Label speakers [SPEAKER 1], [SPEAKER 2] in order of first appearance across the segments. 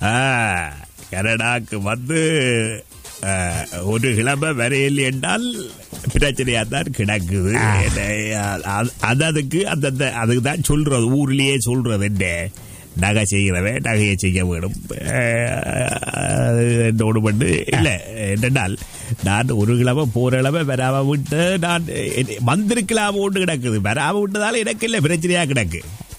[SPEAKER 1] ஆ, கனடாக்கு வந்து ஆ, ஒரு கிழமை வரையில் என்றால் பிரச்சனையா தான் கிடக்குது அது- அது அதுக்கு அந்தந்த அதுக்கு தான் சொல்றது ஊர்லயே சொல்றது என்ன நகை செய்கிறவன் நகையை செய்ய வேணும் என்னோடு பண்ணு இல்லை என்னென்னால் நான் ஒரு கிழமை போற கிழமை வராம விட்டு நான் வந்திருக்கலாம் ஒன்று கிடக்குது வராம விட்டதால எனக்கு இல்லை பிரச்சனையா கிடக்கு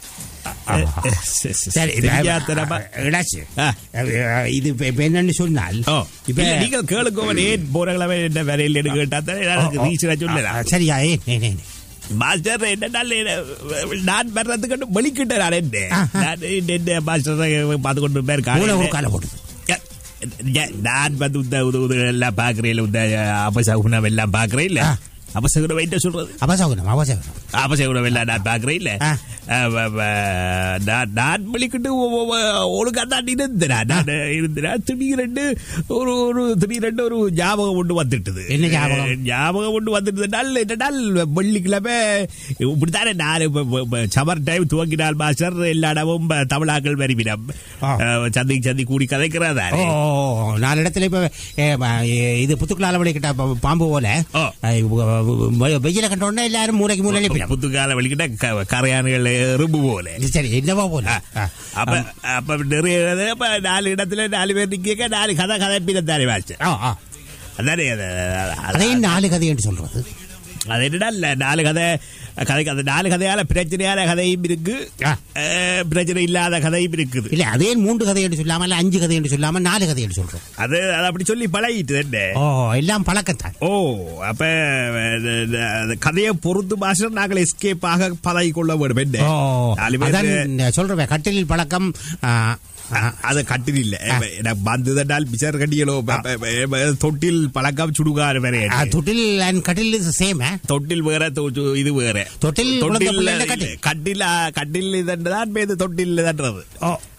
[SPEAKER 2] சரி
[SPEAKER 1] தெரியாத்தனமா
[SPEAKER 2] இடாச்சு
[SPEAKER 1] ஆ.
[SPEAKER 2] இது இப்ப இப்ப என்னன்னு சொன்னால்
[SPEAKER 1] ஓ
[SPEAKER 2] இப்ப
[SPEAKER 1] இல்ல, நீங்கள் கேளுக்கோவன் ஏன் போற கிழமை என்ன வரையில் எடுக்க கேட்டா தான் எனக்கு ரீசனா சொல்லலாம்
[SPEAKER 2] ஆ, சரியா ஏ நே, நே, நே.
[SPEAKER 1] மாஸ்டர் என்னடால் நான் வர்றதுக்கு வெளிக்கிட்ட நான் என்ன
[SPEAKER 2] ஆ, ஆ.
[SPEAKER 1] நான் என்ன மாஸ்டர் பார்த்து கொண்டு பேர்
[SPEAKER 2] மூளை ஒரு காலை போடுது
[SPEAKER 1] நான் வந்து இந்த உத உத எல்லாம் பாக்குறேன் இந்த அபசகுணம் எல்லாம் பாக்குறேன் இல்ல
[SPEAKER 2] ஆ.
[SPEAKER 1] அபசகுணம் என்ன சொல்றது
[SPEAKER 2] அபசகுணம் அபசகுணம்
[SPEAKER 1] அபசகுணம் எல்லாம் நான் பாக்குறேன் இல்ல
[SPEAKER 2] ஆ.
[SPEAKER 1] நான் நான் வெளிக்கிட்டு ஒழுங்கா தான் இருந்தேன் நான் இருந்தேன் திடீரெண்டு ஒரு ஒரு திடீரெண்டு ஒரு ஞாபகம் ஒன்று வந்துட்டுது
[SPEAKER 2] என்ன ஞாபகம்?
[SPEAKER 1] ஞாபகம் ஒன்று வந்துட்டதுனால் என்னடால் வெள்ளிக்கிழமை இப்படித்தானே நான் சமர் டைம் துவங்கினால் மாஸ்டர் எல்லா இடமும் தமிழாக்கள் வருவினம்
[SPEAKER 2] ஆ.
[SPEAKER 1] சந்தி சந்தி கூடி
[SPEAKER 2] ஓ
[SPEAKER 1] கதைக்கிறதா
[SPEAKER 2] நாலு இடத்துல இப்ப ஏ, ம, ஏ, இது புத்துக்குளால கிட்ட ப- பாம்பு போல
[SPEAKER 1] ஓ.
[SPEAKER 2] ஐ, வ- வ- வ- வெயில கண்ட உடனே எல்லாரும் மூளைக்கு மூலையில போயிடும்
[SPEAKER 1] புத்துக்கால வெளிக்கிட்ட க- கரையான்கள் எறும்பு போல
[SPEAKER 2] சரி என்னவா போல ஆ.
[SPEAKER 1] அப்ப அப்ப நிறைய இது, அப்ப நாலு இடத்துல நாலு பேர் நிக்க நாலு கதை கதை தானே வாச்சு
[SPEAKER 2] ஆ, ஆ.
[SPEAKER 1] அதானே அது- அது-
[SPEAKER 2] அதையும் நாலு கதை என்று சொல்றது
[SPEAKER 1] அது என்னடா இல்ல நாலு கதை கதை அந்த நாலு கதையால பிரச்சனையான கதையும் இருக்கு
[SPEAKER 2] ஆ.
[SPEAKER 1] அஹ், பிரச்சனை இல்லாத கதையும் இருக்குது
[SPEAKER 2] இல்ல அதே மூன்று கதை என்று சொல்லாம இல்ல அஞ்சு கதை என்று சொல்லாம நாலு கதை என்று சொல்றோம்
[SPEAKER 1] அது அது அப்படி சொல்லி பழகிட்டு என்ன
[SPEAKER 2] ஓ எல்லாம் பழக்கத்தான்
[SPEAKER 1] ஓ அப்ப அஹ், அது கதையை பொறுத்து மாஸ்டர் நாங்கள் எஸ்கேப் ஆக பழகி கொள்ள வேண்டும் என்ன
[SPEAKER 2] ஓ
[SPEAKER 1] நாலு பேர்
[SPEAKER 2] அதான் இந்த சொல்றேன் கட்டிலில் பழக்கம் ஆ, ஆ,
[SPEAKER 1] அது கட்டில் இல்ல எனக்கு வந்து தண்டால் பிச்சர் கட்டியலோ தொட்டில் பழக்கம் சுடுகாடு வேற
[SPEAKER 2] ஆ, தொட்டில் அண்ட் கட்டில் இஸ் சேம்
[SPEAKER 1] தொட்டில் வேற தொ- தொ- இது வேற
[SPEAKER 2] தொட்டில் குழந்தை பிள்ளை இல்ல கட்டில்.
[SPEAKER 1] கட்டில் கட்டில் இதன்றதான் பேரு தொட்டில் இதன்றது
[SPEAKER 2] ஓ